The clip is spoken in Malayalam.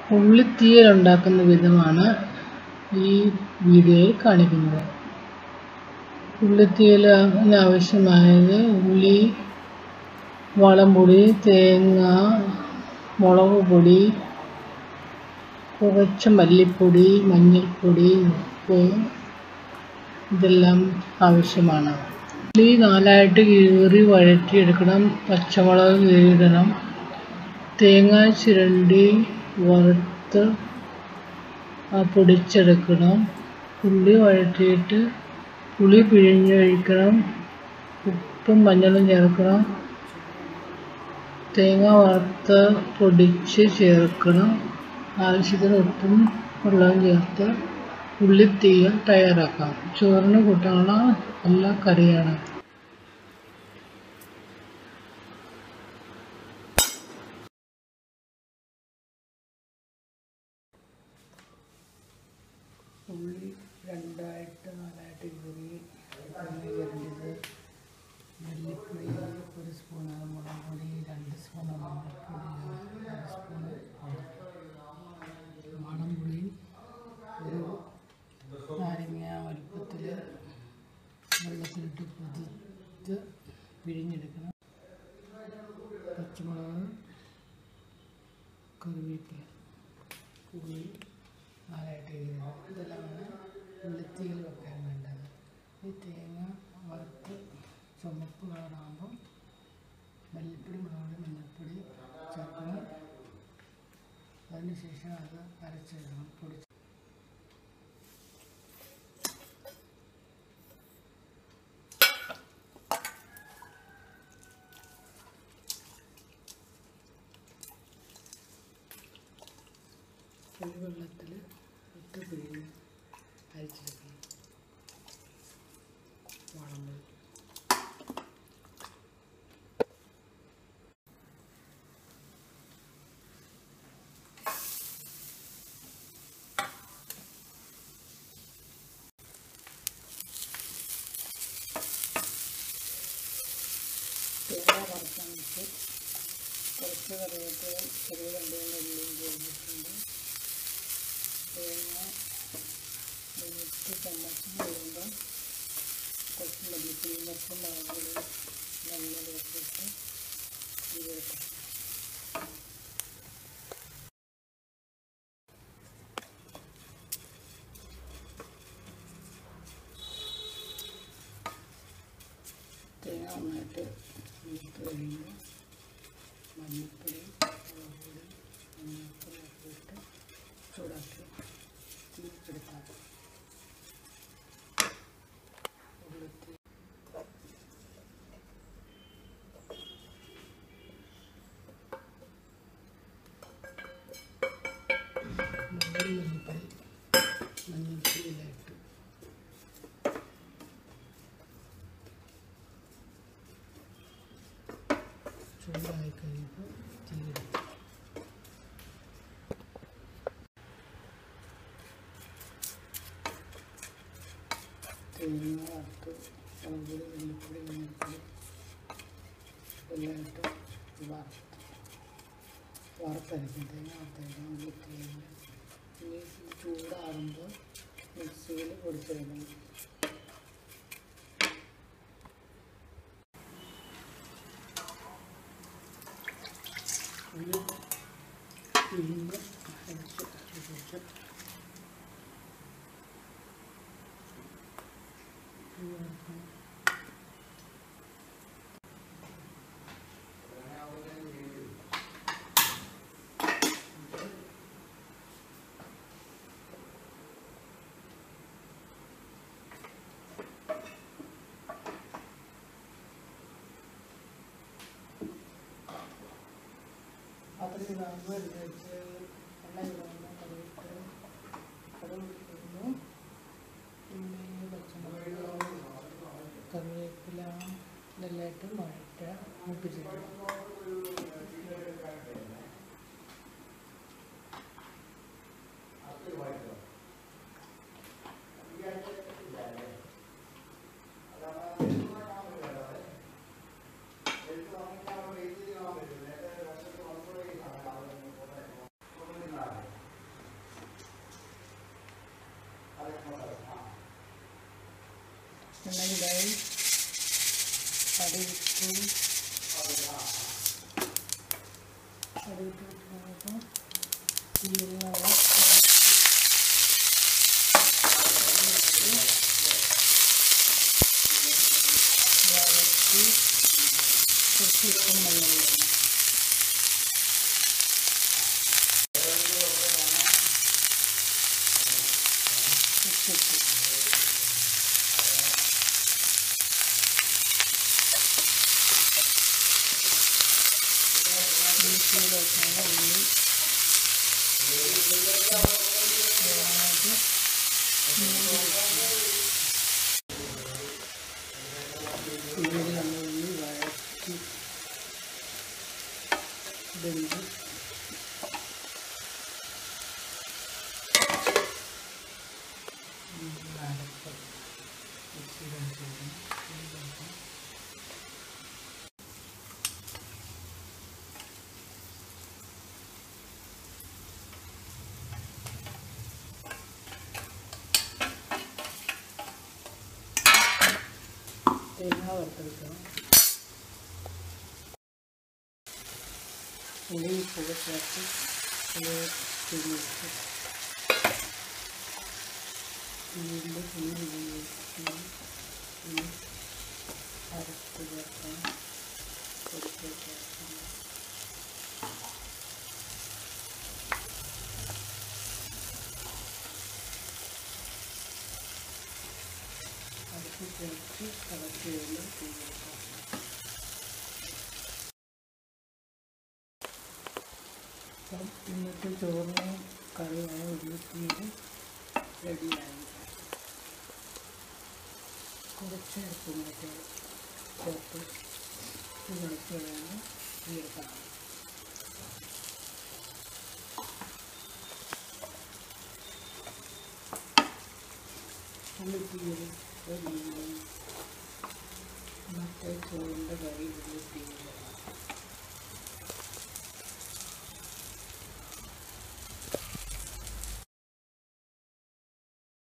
ഉള്ളിത്തീയൽ ഉണ്ടാക്കുന്ന വിധമാണ് ഈ വീഡിയോയിൽ കാണിക്കുന്നത് ഉള്ളിത്തീയലിന് ആവശ്യമായത് ഉള്ളി വളംപൊടി തേങ്ങ മുളക് പൊടി കുറച്ച് മല്ലിപ്പൊടി മഞ്ഞൾപ്പൊടി ഉപ്പ് ഇതെല്ലാം ആവശ്യമാണ് ഉള്ളി നാലായിട്ട് കീറി വഴറ്റിയെടുക്കണം പച്ചമുളക് കീറിയിടണം തേങ്ങ ചിരണ്ടി വറുത്ത് പൊടിച്ചെടുക്കണം ഉള്ളി വഴറ്റിയിട്ട് പുളി പിഴിഞ്ഞൊഴിക്കണം ഉപ്പും മഞ്ഞളും ചേർക്കണം തേങ്ങ വറുത്ത് പൊടിച്ച് ചേർക്കണം ആവശ്യത്തിന് ഉപ്പും വെള്ളവും ചേർത്ത് ഉള്ളിത്തീയൽ തയ്യാറാക്കാം ചോറിന് കൂട്ടാനുള്ള നല്ല കറിയാണ് ഉള്ളി രണ്ടായിട്ട് നാലായിട്ട് കീറി തേങ്ങ ചിരണ്ടിയത് മല്ലിപ്പൊടി ഒരു സ്പൂണ് മുളക് പൊടി രണ്ട് സ്പൂണ് മഞ്ഞൾപ്പൊടി ഒരു സ്പൂണ് മണംപൊടി ഒരു നാരങ്ങ വലുപ്പത്തിൽ വെള്ളത്തിലിട്ട് കുതിർത്ത് പിഴിഞ്ഞെടുക്കണം പച്ചമുളക് കറിവേപ്പില ഉള്ളി നാലായിട്ട് കീറുക ഇതെല്ലാമാണ് ഉള്ളിത്തീയിൽ വെക്കാൻ വേണ്ടത് ഈ തേങ്ങ വറുത്ത് ചുമപ്പ് കളറാകുമ്പം മല്ലിപ്പൊടി മുളക് മഞ്ഞൾപ്പൊടി ചേർക്കണം അതിനുശേഷം അത് അരച്ചെടുക്കണം പൊടിച്ച് ഒരു വെള്ളത്തിൽ ഇട്ട് പിഴിഞ്ഞ് അരിച്ചെടുക്കണം വളങ്ങൾ തേങ്ങ വറുക്കാൻ വെച്ച് കുറച്ച് കറിവേപ്പില ചെറിയ രണ്ടും ഉള്ളിയും ചേർത്തിട്ടുണ്ട് തേങ്ങ വെളുത്ത് ചമ്മച്ച് കഴിയുമ്പോൾ കുറച്ച് മല്ലിപ്പൊടി കുറച്ച് മുളക് പൊടി മഞ്ഞൾ ഇട്ടിട്ട് ഇതിട്ട് തേങ്ങ നന്നായിട്ട് വെളുത്ത് കഴിയുമ്പോൾ മഞ്ഞൾപ്പൊടി മുളക് പൊടി മഞ്ഞൾപ്പൊടി ഒക്കെ ഇട്ട് ചൂടാക്കി എടുക്കാം ഉള്ളിത്തി മുളക് മഞ്ഞൾപ്പൊടി മഞ്ഞൾപ്പൊടിയെല്ലാം ഇട്ടു ചൂടായി കഴിയുമ്പോൾ തീയെടുക്കും തേങ്ങ വറുത്ത് മുളക് മല്ലിപ്പൊടി മഞ്ഞൾപ്പൊടി എല്ലാം ഇട്ട് വറുത്ത് വറുത്തരയ്ക്കും തേങ്ങ വറുത്തരയ്ക്കും ഉള്ളി തേങ്ങ ഇനി ചൂടാറുമ്പോൾ മിക്സിയിൽ പൊടിച്ചെടുക്കണം ഉള്ളി പിഴിഞ്ഞ് അരച്ച് അരച്ച് പാത്രത്തിൽ വാങ്ങുമ്പോൾ എടുത്ത് വെച്ച് എണ്ണ ഇടുന്നു കറിയിട്ട് കടുക് ഇടുന്നു ഉള്ളി പച്ചമുളക് കറിവേപ്പില ഇതെല്ലാം ഇട്ട് വഴറ്റുക മൂപ്പിച്ചിട്ട് എണ്ണ ഇതായി കറി ഇട്ടു കറി ഇട്ടിട്ട് തീരുന്ന വഴറ്റി കുറച്ച് ഉപ്പും വെള്ളം ഒഴിക്കണം ഉപ്പിട്ട് വീട്ടിൽ വെക്കുന്ന ഉള്ളി വേണമെങ്കിൽ ഇതിൽ നമ്മൾ ഉള്ളി വഴറ്റി ഇടുന്നത് അരപ്പ് മിക്സിയിൽ അടിച്ചെടുക്കണം തേങ്ങ വറുത്തെടുക്കണം ഉള്ളി ഉപ്പൊക്കെ ചേർത്ത് അത് തിരിച്ച് വീണ്ടും പിന്നെ പിന്നെ അരച്ച് ചേർക്കണം പൊടിച്ച് ചേർക്കണം അരച്ച് ചേർത്ത് തിളച്ച് വരുമ്പോൾ തീർക്കാം അപ്പം ഇന്നത്തെ ചോറിന് കറിയായ ഉരുളക്കിയത് റെഡിയായി കുറച്ച് ഉപ്പിനൊക്കെ ചേർത്ത് തിളച്ച് കഴിഞ്ഞ് തീർക്കണം ഉള്ളിത്തീര് റെഡിയായി ഇന്നത്തെ ചോറിൻ്റെ കറി ഉരുളത്തി